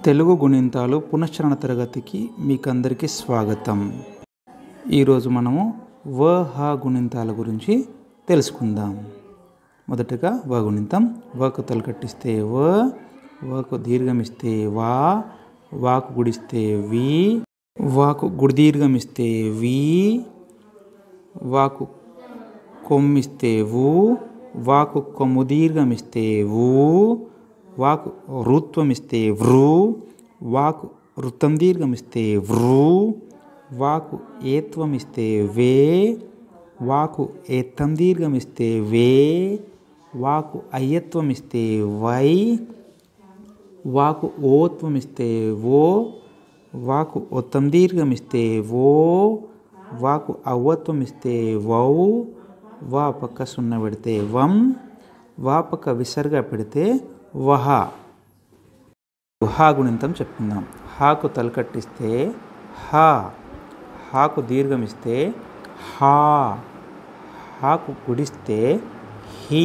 తెలుగు గుణింతాలు పునశ్చరణ తరగతికి మీకందరికీ స్వాగతం ఈరోజు మనము వ హ గుణింతాల గురించి తెలుసుకుందాం మొదటగా వ గుణింతం వకు తలకట్టిస్తే వ వకు దీర్ఘమిస్తే వా వాకు గుడిస్తే వి వాకు గుడి దీర్ఘమిస్తే వి వాకు కొమ్మిస్తే వు వాకు కొమ్ము దీర్ఘమిస్తే వు వాకు రుత్వమిస్తే వృ వాకు వృత్తం దీర్ఘమిస్తే వృ వాకు ఏత్వమిస్తే వే వాకు ఏత్తం దీర్ఘమిస్తే వే వాకు అయ్యత్వమిస్తే వై వాకు ఓత్వమిస్తే ఓ వాకు ఒత్తం దీర్ఘమిస్తే ఓ వాకు అవ్వత్వమిస్తే వౌ వా పక్క సున్న పెడితే వం వా పక్క విసర్గ పెడితే వహ హా గుణింతం చెప్పుకుందాం హాకు తలకట్టిస్తే హా హాకు దీర్ఘమిస్తే హా హాకు గుడిస్తే హీ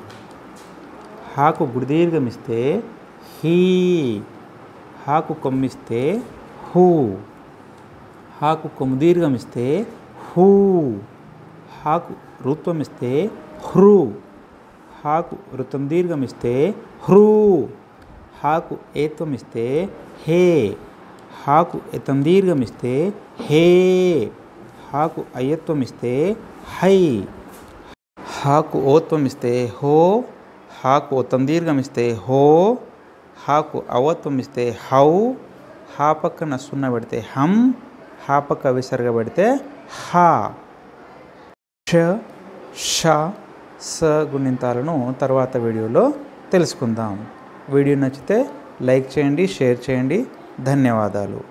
హాకు గుడి దీర్ఘమిస్తే హీ హాకు కొమ్మిస్తే హూ హాకు కొమ్ము దీర్ఘమిస్తే హూ హాకు రుత్వమిస్తే హృ హాకు ఋతం దీర్ఘమిస్తే హ్రూ హాకు ఏత్వమిస్తే హే హాకు ఎతం దీర్ఘమిస్తే హే హాకు అయ్యత్వమిస్తే హై హాకు ఓత్వమిస్తే హో హాకు ఓత్తం దీర్ఘమిస్తే హో హాకు అవత్వమిస్తే హౌ హా పక్కన సున్న పెడితే హం హా పక్క విసర్గ పెడితే హా ష ష స గుణింతాలను తర్వాత వీడియోలో తెలుసుకుందాం వీడియో నచ్చితే లైక్ చేయండి షేర్ చేయండి ధన్యవాదాలు